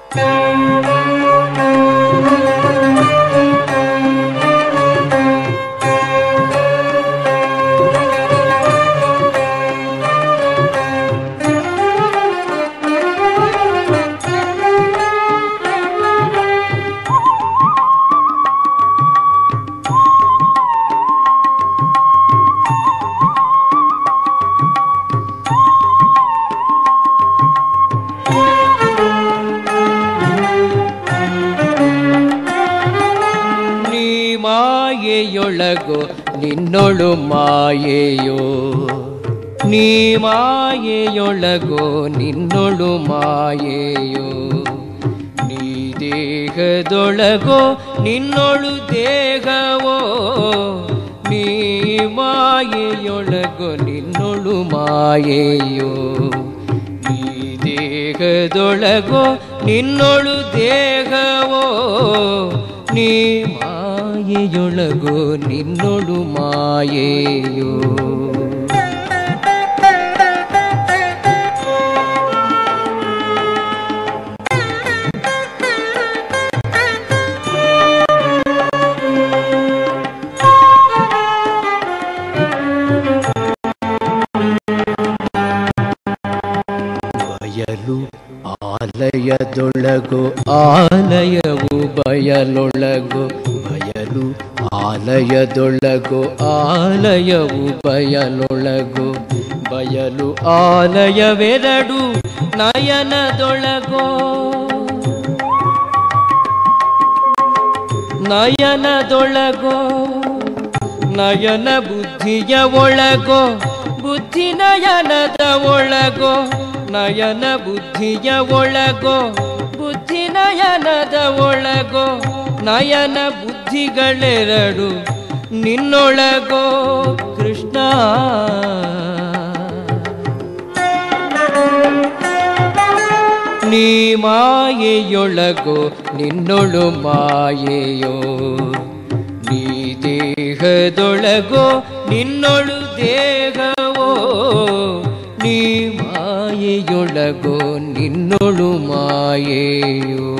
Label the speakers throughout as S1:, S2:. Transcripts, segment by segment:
S1: ನೀ ಮಾಯೆಯೊಳಗೋ ನಿನ್ನೊಳು ಮಾಯೆಯೋ ನೀ ಮಾಯೆಯೊಳಗೋ ನಿನ್ನೊಳು ಮಾಯೆಯೋ ನೀ ದೇಹದೊಳಗೋ ನಿನ್ನೊಳು ದೇಹವೋ ನೀ ಮಾಯೆಯೊಳಗೋ ನಿನ್ನೊಳು ಮಾಯೆಯೋ ನೀ ದೇಹದೊಳಗೋ ನಿನ್ನೊಳು ದೇಹವೋ ನೀ ಮಾಯೆಯೊಳಗೋ ನಿನ್ನೊಳು ಮಾಯೆಯೋ ಬಯಲು ಆಲಯದೊಳಗು ಆಲಯವು ಬಯಲೊಳಗು ಬಯಲು ಆಲಯದೊಳಗು ಆಲಯವು ಬಯಲೊಳಗು ಬಯಲು ಆಲಯವೆರಡು ನಯನದೊಳಗೋ ನಯನದೊಳಗೋ ನಯನ ಬುದ್ಧಿಯ ಒಳಗೋ ಬುದ್ಧಿ ನಯನದ ಒಳಗೋ ನಯನ ಬುದ್ಧಿಯ ಒಳಗೋ ಬುದ್ಧಿ ನಯನದ ಒಳಗೋ ನಯನ ಬುದ್ಧಿಗಳೆರಡು ನಿನ್ನೊಳಗೋ ಕೃಷ್ಣ ನೀ ಮಾಯೆಯೊಳಗೋ ನಿನ್ನೊಳು ಮಾಯೆಯೋ ನೀ ದೇಹದೊಳಗೋ ನಿನ್ನೊಳು ದೇಹವೋ ನೀ ಮಾಯೆಯೊಳಗೋ ನಿನ್ನೊಳು ಮಾಯೆಯೋ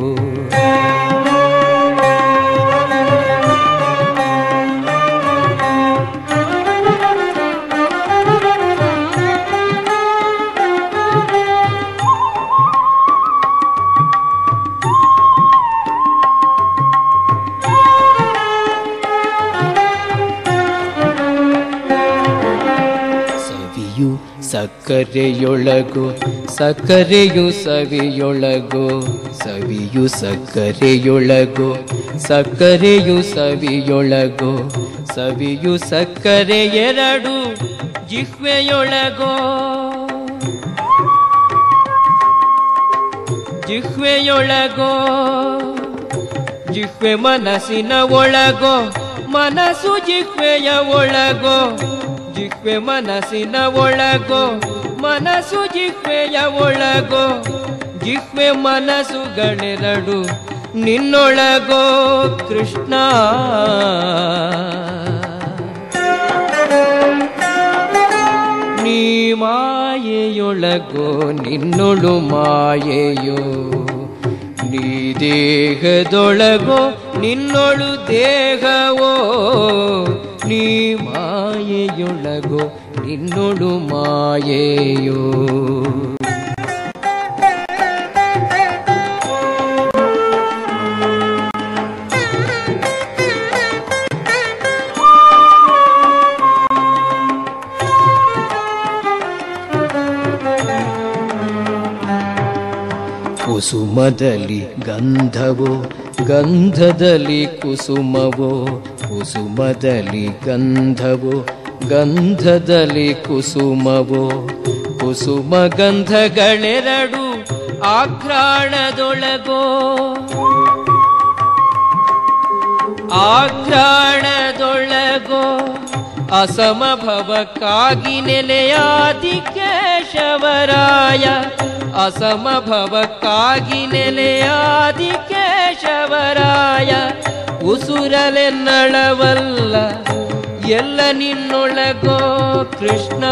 S1: ಸವಿಯು ಸಕ್ಕರೆಯೊಳಗು ಸಕ್ಕರೆಯು ಸವಿಯೊಳಗು ಸವಿಯು ಸಕ್ಕರೆಯೊಳಗು ಸಕ್ಕರೆಯು ಸವಿಯೊಳಗು ಸವಿಯು ಸಕ್ಕರೆ ಎರಡು ಜಿಹ್ವೆಯೊಳಗೋ ಜಿಹ್ವೆಯೊಳಗೋ ಜಿಹ್ವೆ ಮನಸ್ಸಿನ ಒಳಗೋ ಮನಸ್ಸು ಜಿಹ್ವೆಯ ಒಳಗೋ ಜಿಹ್ವೆ ಮನಸ್ಸಿನ ಒಳಗೋ ಮನಸ್ಸು ಜಿಹ್ವೆಯ ಒಳಗೋ ಜಿಹ್ವೆ ಮನಸ್ಸುಗಳೆರಡು ನಿನ್ನೊಳಗೋ ಕೃಷ್ಣ ನೀ ಮಾಯೆಯೊಳಗೋ ನಿನ್ನೊಳು ಮಾಯೆಯೋ ನೀ ದೇಹದೊಳಗೋ ನಿನ್ನೊಳು ದೇಹವೋ ನೀ ಮಾಯೆಯೊಳಗೋ ನಿನ್ನೊಳು ಮಾಯೆಯೋ ಕುಸುಮದಲ್ಲಿ ಗಂಧವೋ ಗಂಧದಲ್ಲಿ ಕುಸುಮವೋ ಕುಸುಮದಲ್ಲಿ ಗಂಧವೋ ಗಂಧದಲ್ಲಿ ಕುಸುಮವೋ ಕುಸುಮ ಗಂಧಗಳೆರಡು ಆಘ್ರಾಣದೊಳಗೋ ಆಘ್ರಾಣದೊಳಗೋ ಅಸಮಭವಕ್ಕಾಗಿ ನೆಲೆಯಾದಿ ಕೇಶವರಾಯ ಅಸಮಭವಕ್ಕಾಗಿ ನೆಲೆಯಾದಿ ಕೇಶವರಾಯ ಉಸುರಲೆನ್ನಳವಲ್ಲ ಎಲ್ಲ ನಿನ್ನೊಳಗೋ ಕೃಷ್ಣ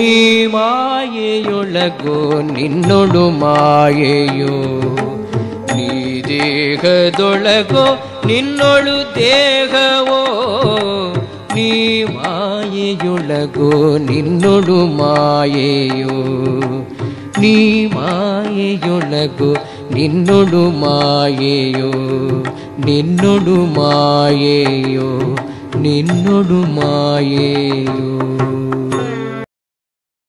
S1: ನೀ ಮಾಯೆಯೊಳಗೋ ನಿನ್ನೊಡು ಮಾಯೆಯೋ ನೀ ದೇಹದೊಳಗೋ ನಿನ್ನೊಳು ದೇಹವೋ ನೀ ಮಾಯೆಯೊಳಗೋ ನಿನ್ನೊಡು ಮಾಯೆಯೋ ನೀ ಮಾಯೆಯೊಳಗೋ ನಿನ್ನೊಡು ಮಾಯೆಯೋ ನಿನ್ನೊಡು ಮಾಯೆಯೋ ನಿನ್ನೊಡು ಮಾಯೆಯೋ